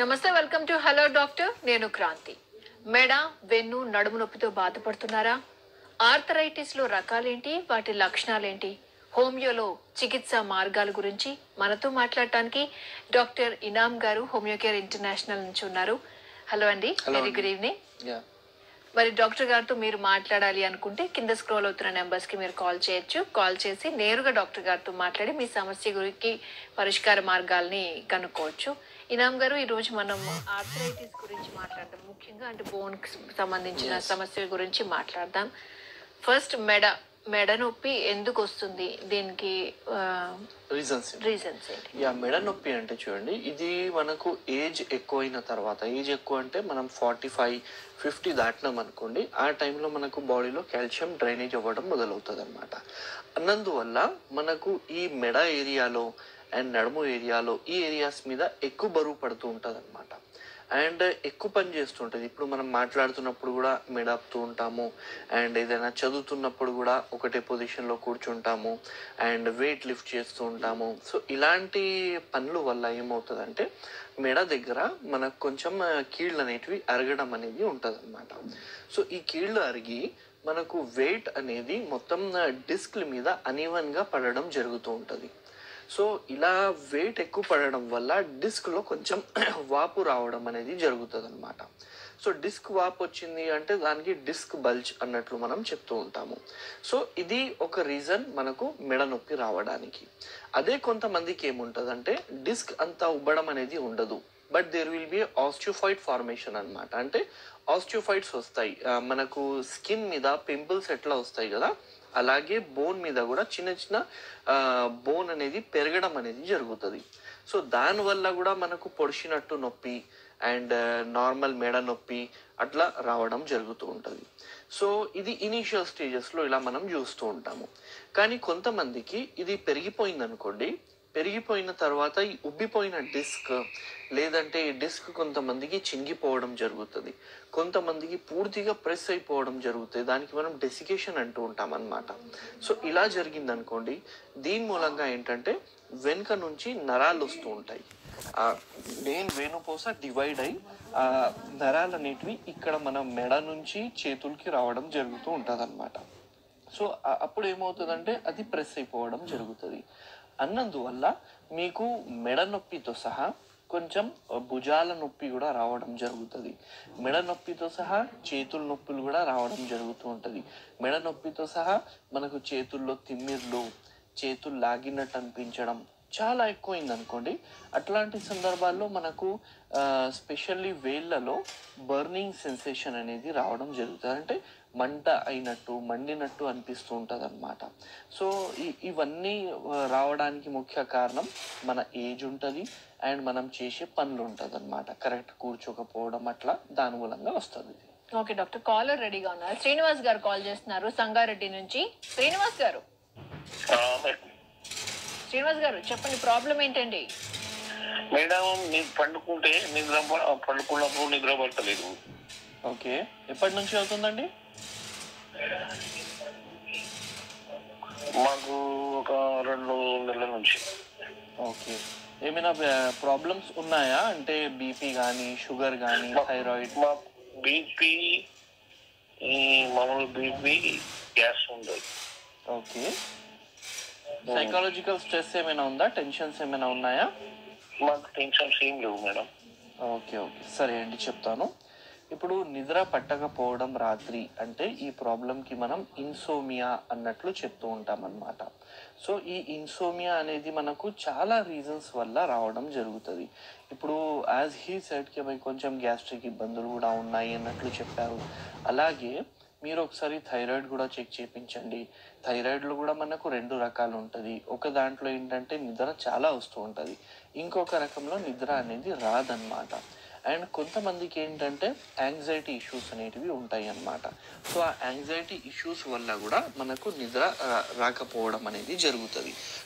నమస్తే welcome to hello doctor నేను క్రాంతి మెడ వెన్ను నడుము నొప్పితో బాధపడుతున్నారా ఆర్థరైటిస్ లో రకాలేంటి వాటి లక్షణాలేంటి హోమియోలో చికిత్స మార్గాల గురించి మనతో మాట్లాడటానికి డాక్టర్ ఇనామ్ గారు హోమియో కేర్ ఇంటర్నేషనల్ నుంచి ఉన్నారు హలో అండి Hello వెరీ అండి. గుడ్ ఈవినింగ్ యా మరి డాక్టర్ గారితో మీరు మాట్లాడాలి అనుకుంటే కింద స్క్రోల్ అవుతున్న నెంబర్స్ కి మీరు కాల్ చేయొచ్చు కాల్ చేసి నేరుగా డాక్టర్ గారితో మాట్లాడి మీ సమస్య గురించి పరిష్కార మార్గాల్ని కనుక్కోవచ్చు ఇనామ్ గారు ఈ రోజు మనం ఆర్థరైటిస్ గురించి మాట్లాడదాం ముఖ్యంగా అంటే బోన్ సంబంధించిన Yes. సమస్య గురించి మాట్లాడదాం ఫస్ట్ మెడ మెడ నొప్పి ఎందుకు వస్తుంది దీనికి రీజన్స్ రీజన్స్ ఏంటి యా మెడ నొప్పి అంటే చూడండి ఇది మనకు ఏజ్ ఎక్కువైన తర్వాత ఏజ్ ఎక్కువ అంటే మనం ఫార్టీ ఫైవ్ ఫిఫ్టీ దాటినాం అనుకోండి ఆ టైంలో మనకు బాడీలో కాల్షియం డ్రైనేజ్ అవ్వడం మొదలవుతుంది అనమాట అన్నందువల్ల మనకు ఈ మెడ ఏరియాలో అండ్ నడుము ఏరియాలో ఈ ఏరియాస్ మీద ఎక్కువ బరువు పడుతూ ఉంటుంది అనమాట అండ్ ఎక్కువ పని చేస్తుంటుంది ఇప్పుడు మనం మాట్లాడుతున్నప్పుడు కూడా మెడపుతూ ఉంటాము అండ్ ఏదైనా చదువుతున్నప్పుడు కూడా ఒకటే పొజిషన్లో కూర్చుంటాము అండ్ వెయిట్ లిఫ్ట్ చేస్తూ ఉంటాము సో ఇలాంటి పనుల వల్ల ఏమవుతుందంటే మెడ దగ్గర మనకు కొంచెం ఆ, కీళ్ళు అనేటివి అరగడం అనేది ఉంటుంది అనమాట సో ఈ కీళ్ళు అరిగి మనకు వెయిట్ అనేది మొత్తం డిస్క్ల మీద అనీవన్గా పడడం జరుగుతూ ఉంటుంది సో ఇలా వెయిట్ ఎక్కువ పడడం వల్ల డిస్క్లో కొంచెం వాపు రావడం అనేది జరుగుతుంది అనమాట సో డిస్క్ వాపు వచ్చింది అంటే దానికి డిస్క్ బల్జ్ అన్నట్లు మనం చెప్తూ ఉంటాము సో ఇది ఒక రీజన్ మనకు మెడ నొప్పి రావడానికి అదే కొంతమందికి ఏముంటుందంటే డిస్క్ అంతా ఉబ్బడం అనేది ఉండదు but there will be osteophyte formation అన్నమాట అంటే ఆస్టియోఫైట్స్ వస్తాయి ఆ, మనకు స్కిన్ మీద పింపుల్స్ ఎట్లా వస్తాయి కదా అలాగే బోన్ మీద కూడా చిన్న చిన్న బోన్ అనేది పెరగడం అనేది జరుగుతుంది సో దానివల్ల కూడా మనకు పొడిచినట్టు నొప్పి అండ్ నార్మల్ మెడ నొప్పి అట్లా రావడం జరుగుతూ ఉంటుంది సో ఇది ఇనీషియల్ స్టేజెస్లో ఇలా మనం చూస్తూ ఉంటాము కానీ కొంతమందికి ఇది పెరిగిపోయింది అనుకోండి పెరిగిపోయిన తర్వాత ఈ ఉబ్బిపోయిన డిస్క్ లేదంటే ఈ డిస్క్ కొంతమందికి చింగిపోవడం జరుగుతుంది కొంతమందికి పూర్తిగా ప్రెస్ అయిపోవడం జరుగుతుంది దానికి మనం డెసికేషన్ అంటూ ఉంటాం అన్నమాట సో ఇలా జరిగింది అనుకోండి దీని మూలంగా ఏంటంటే వెనుక నుంచి నరాలు వస్తూ ఉంటాయి ఆ మెయిన్ వేణుపోస డివైడ్ అయి ఆ నరాలు అనేటివి ఇక్కడ మన మెడ నుంచి చేతులకి రావడం జరుగుతూ ఉంటుంది సో ఆ- అప్పుడు ఏమవుతుందంటే అది ప్రెస్ అయిపోవడం జరుగుతుంది అన్నందువల్ల మీకు మెడ నొప్పితో సహా కొంచెం భుజాల నొప్పి కూడా రావడం జరుగుతుంది మెడ నొప్పితో సహా చేతుల నొప్పులు కూడా రావడం జరుగుతూ ఉంటుంది మెడ నొప్పితో సహా మనకు చేతుల్లో తిమ్మిర్లు చేతులు లాగినట్టు అనిపించడం చాలా ఎక్కువైంది అనుకోండి అట్లాంటి సందర్భాల్లో మనకు స్పెషల్లీ వేళ్ళలో బర్నింగ్ సెన్సేషన్ అనేది రావడం జరుగుతుంది అంటే మంట అయినట్టు మండినట్టు అనిపిస్తూ ఉంటుంది అనమాట సో ఈ- ఇవన్నీ ఆ, రావడానికి ముఖ్య కారణం మన ఏజ్ ఉంటుంది అండ్ మనం చేసే పనులు ఉంటుంది అనమాట కరెక్ట్ కూర్చోకపోవడం అట్లా దాని మూలంగా వస్తుంది ఓకే డాక్టర్ కాలర్ రెడీగా ఉన్నారు శ్రీనివాస్ గారు కాల్ చేస్తున్నారు సంగారెడ్డి నుంచి శ్రీనివాస్ గారు శ్రీనివాస్ గారు చెప్పండి ప్రాబ్లం ఏంటండి మేడం మీరు పండుకుంటే నిద్ర ప- పండుకున్నప్పుడు నిద్ర పడతలేదు ఓకే ఎప్పటి నుంచి అవుతుందండి మాకు ఒక రెండు నెలల నుంచి ఓకే ఏమైనా ప్రాబ్లమ్స్ ఉన్నాయా అంటే బీపీ కానీ షుగర్ కానీ థైరాయిడ్ మా బీపీ ఈ మామూలు బీపీ గ్యాస్ ఉండదు ఓకే సైకాలజికల్ స్ట్రెస్ ఏమైనా ఉందా టెన్షన్స్ ఏమైనా ఉన్నాయా మాకు టెన్షన్స్ ఏం లేవు మేడం ఓకే ఓకే సరే అండి చెప్తాను ఇప్పుడు నిద్ర పట్టకపోవడం రాత్రి అంటే ఈ ప్రాబ్లంకి మనం ఇన్సోమియా అన్నట్లు చెప్తూ ఉంటాం అన్నమాట సో ఈ ఇన్సోమియా అనేది మనకు చాలా రీజన్స్ వల్ల రావడం జరుగుతుంది ఇప్పుడు యాజ్ హీ సెడ్కి అవి కొంచెం గ్యాస్ట్రిక్ ఇబ్బందులు కూడా ఉన్నాయి అన్నట్లు చెప్పారు అలాగే మీరు ఒకసారి థైరాయిడ్ కూడా చెక్ చేయించండి థైరాయిడ్లో కూడా మనకు రెండు రకాలు ఉంటుంది ఒక దాంట్లో ఏంటంటే నిద్ర చాలా వస్తూ ఉంటుంది ఇంకొక రకంలో నిద్ర అనేది రాదన్నమాట అండ్ కొంతమందికి ఏంటంటే యాంగ్జైటీ ఇష్యూస్ అనేటివి ఉంటాయి అన్నమాట సో ఆ యాంగ్జైటీ ఇష్యూస్ వల్ల కూడా మనకు నిద్ర రా- రాకపోవడం అనేది జరుగుతుంది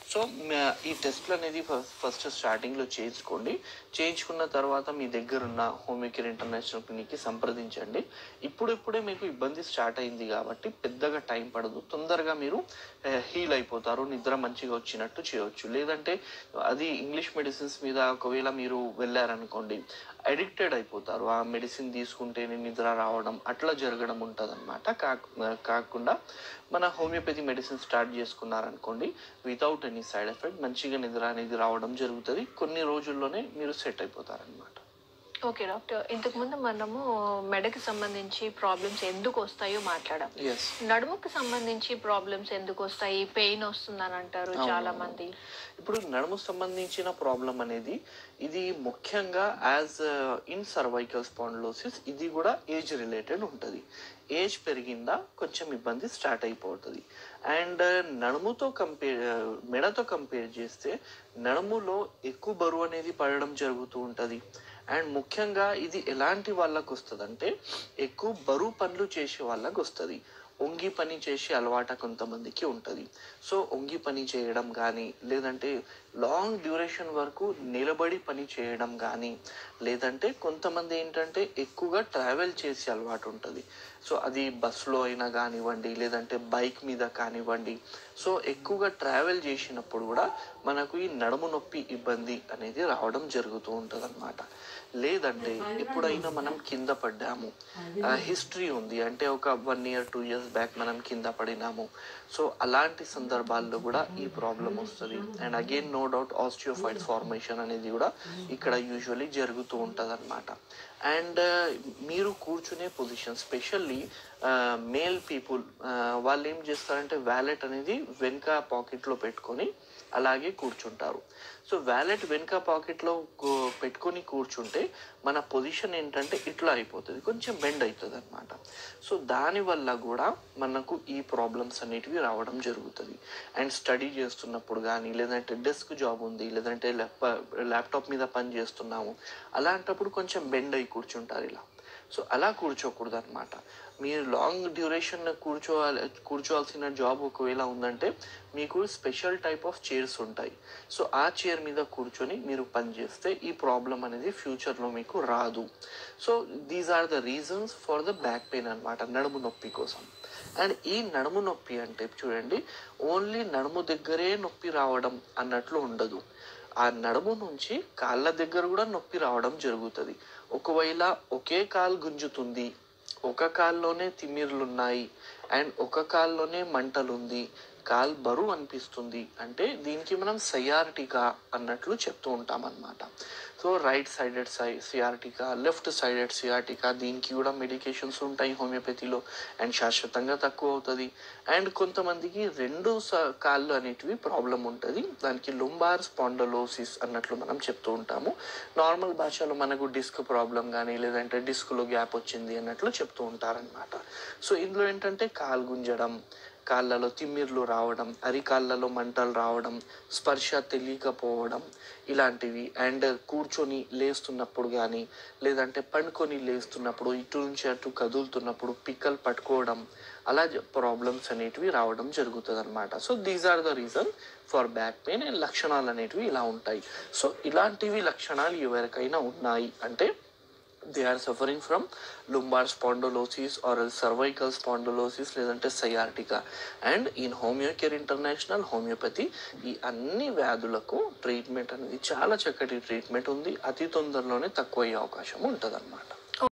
సో మ- ఈ టెస్ట్లు అనేది ఫస్ట్ ఫస్ట్ స్టార్టింగ్లో చేయించుకోండి చేయించుకున్న తర్వాత మీ దగ్గర ఉన్న హోమియోకేర్ ఇంటర్నేషనల్ క్లినిక్కి సంప్రదించండి ఇప్పుడిప్పుడే మీకు ఇబ్బంది స్టార్ట్ అయింది కాబట్టి పెద్దగా టైం పడదు తొందరగా మీరు హీల్ అయిపోతారు నిద్ర మంచిగా వచ్చినట్టు చేయొచ్చు లేదంటే అది ఇంగ్లీష్ మెడిసిన్స్ మీద ఒకవేళ మీరు వెళ్ళారనుకోండి అడిక్టెడ్ అయిపోతారు ఆ మెడిసిన్ తీసుకుంటేనే నిద్ర రావడం అట్లా జరగడం ఉంటుంది అనమాట కాకుండా మన హోమియోపతి మెడిసిన్ స్టార్ట్ చేసుకున్నారనుకోండి వితౌట్ ఎనీ సైడ్ ఎఫెక్ట్ మంచిగా నిద్ర అనేది రావడం జరుగుతుంది కొన్ని రోజుల్లోనే మీరు సెట్ అయిపోతారనమాట ఓకే డాక్టర్ ఇంతకు ముందు మనము మెడకి సంబంధించి ప్రాబ్లమ్స్ ఎందుకు వస్తాయో మాట్లాడాం ఎస్ నడుముకి సంబంధించి ప్రాబ్లమ్స్ ఎందుకు వస్తాయి పెయిన్ వస్తుందని అంటారు అవును. చాలా మంది ఇప్పుడు నడుము సంబంధించిన ప్రాబ్లం అనేది ఇది ముఖ్యంగా యాజ్ ఇన్ సర్వైకల్ స్పాండిలోసిస్ ఇది కూడా ఏజ్ రిలేటెడ్ ఉంటుంది ఏజ్ పెరిగిందా కొంచెం ఇబ్బంది స్టార్ట్ అయిపోతుంది అండ్ నడుముతో కంపేర్ మెడతో కంపేర్ చేస్తే నడుములో ఎక్కువ బరువు అనేది పడడం జరుగుతూ ఉంటుంది అండ్ ముఖ్యంగా ఇది ఎలాంటి వాళ్ళకు వస్తుంది అంటే ఎక్కువ బరువు పనులు చేసే వాళ్ళకి వస్తుంది ఒంగి పని చేసే అలవాట కొంతమందికి ఉంటుంది సో ఒంగి పని చేయడం కానీ లేదంటే లాంగ్ డ్యూరేషన్ వరకు నిలబడి పని చేయడం కానీ లేదంటే కొంతమంది ఏంటంటే ఎక్కువగా ట్రావెల్ చేసే అలవాటు ఉంటుంది సో అది బస్సులో అయినా కానివ్వండి లేదంటే బైక్ మీద కానివ్వండి సో ఎక్కువగా ట్రావెల్ చేసినప్పుడు కూడా మనకు ఈ నడుము నొప్పి ఇబ్బంది అనేది రావడం జరుగుతూ ఉంటుంది లేదంటే ఎప్పుడైనా మనం కింద పడ్డాము హిస్టరీ ఉంది అంటే ఒక one year two years back మనం కింద పడినాము సో అలాంటి సందర్భాల్లో కూడా ఈ ప్రాబ్లం వస్తుంది and again no doubt osteophyte formation అనేది కూడా ఇక్కడ యూజువలీ జరుగుతూ ఉంటుంది అనమాట అండ్ మీరు కూర్చునే పొజిషన్ స్పెషల్లీ మేల్ పీపుల్ వాళ్ళు ఏం చేస్తారంటే వ్యాలెట్ అనేది వెనుక పాకెట్లో పెట్టుకొని అలాగే కూర్చుంటారు సో వ్యాలెట్ వెనుక పాకెట్లో కూ- పెట్టుకొని కూర్చుంటే మన పొజిషన్ ఏంటంటే ఇట్లా అయిపోతుంది కొంచెం బెండ్ అవుతుంది అనమాట సో దానివల్ల కూడా మనకు ఈ ప్రాబ్లమ్స్ అనేటివి రావడం జరుగుతుంది అండ్ స్టడీ చేస్తున్నప్పుడు కానీ లేదంటే డెస్క్ జాబ్ ఉంది లేదంటే ల్యాప్టాప్ మీద పని చేస్తున్నాము అలాంటప్పుడు కొంచెం బెండ్ అయి కూర్చుంటారు ఇలా సో అలా కూర్చోకూడదు అనమాట మీరు లాంగ్ డ్యూరేషన్ కూర్చోవాలి కూర్చోవాల్సిన జాబ్ ఒకవేళ ఉందంటే మీకు స్పెషల్ టైప్ ఆఫ్ చైర్స్ ఉంటాయి సో ఆ చైర్ మీద కూర్చొని మీరు పని చేస్తే ఈ ప్రాబ్లం అనేది ఫ్యూచర్లో మీకు రాదు so these are the reasons for the back pain అనమాట నడుము నొప్పి కోసం అండ్ ఈ నడుము నొప్పి అంటే చూడండి ఓన్లీ నడుము దగ్గరే నొప్పి రావడం అన్నట్లు ఉండదు ఆ నడుము నుంచి కాళ్ళ దగ్గర కూడా నొప్పి రావడం జరుగుతుంది ఒకవేళ ఒకే కాలు గుంజుతుంది ఒక కాల్లోనే తిమ్మిర్లు ఉన్నాయి అండ్ ఒక కాల్లోనే మంటలు ఉంది కాల్ బరువు అనిపిస్తుంది అంటే దీనికి మనం సయార్టికా అన్నట్లు చెప్తూ ఉంటాం అన్నమాట so right sided sci sciatica left sided sciatica దీనికి కూడా మెడికేషన్స్ ఉంటాయి హోమియోపతిలో అండ్ శాశ్వతంగా తక్కువ అవుతుంది అండ్ కొంతమందికి రెండు స కాళ్ళు అనేటివి ప్రాబ్లం ఉంటుంది దానికి లుంబార్ స్పాండలోసిస్ అన్నట్లు మనం చెప్తూ ఉంటాము నార్మల్ భాషలో మనకు డిస్క్ ప్రాబ్లం కానీ లేదంటే డిస్క్లో గ్యాప్ వచ్చింది అన్నట్లు చెప్తూ ఉంటారనమాట సో ఇందులో ఏంటంటే కాలు గుంజడం కాళ్ళలో తిమ్మిర్లు రావడం అరికాళ్ళలో మంటలు రావడం స్పర్శ తెలియకపోవడం ఇలాంటివి అండ్ కూర్చొని లేస్తున్నప్పుడు కానీ లేదంటే పండుకొని లేస్తున్నప్పుడు ఇటు నుంచి అటు కదులుతున్నప్పుడు పిక్కలు పట్టుకోవడం అలా ప్రాబ్లమ్స్ అనేటివి రావడం జరుగుతుంది అనమాట so these are the reason for back pain and లక్షణాలు అనేటివి ఇలా ఉంటాయి సో ఇలాంటివి లక్షణాలు ఎవరికైనా ఉన్నాయి అంటే they are suffering from lumbar spondylosis or cervical spondylosis లేదంటే sciatica and in Homeocare international homeopathy ఈ అన్ని వ్యాధులకు ట్రీట్మెంట్ అనేది చాలా చక్కటి ట్రీట్మెంట్ ఉంది అతి తొందరలోనే తక్కువ అయ్యే అవకాశం ఉంటుంది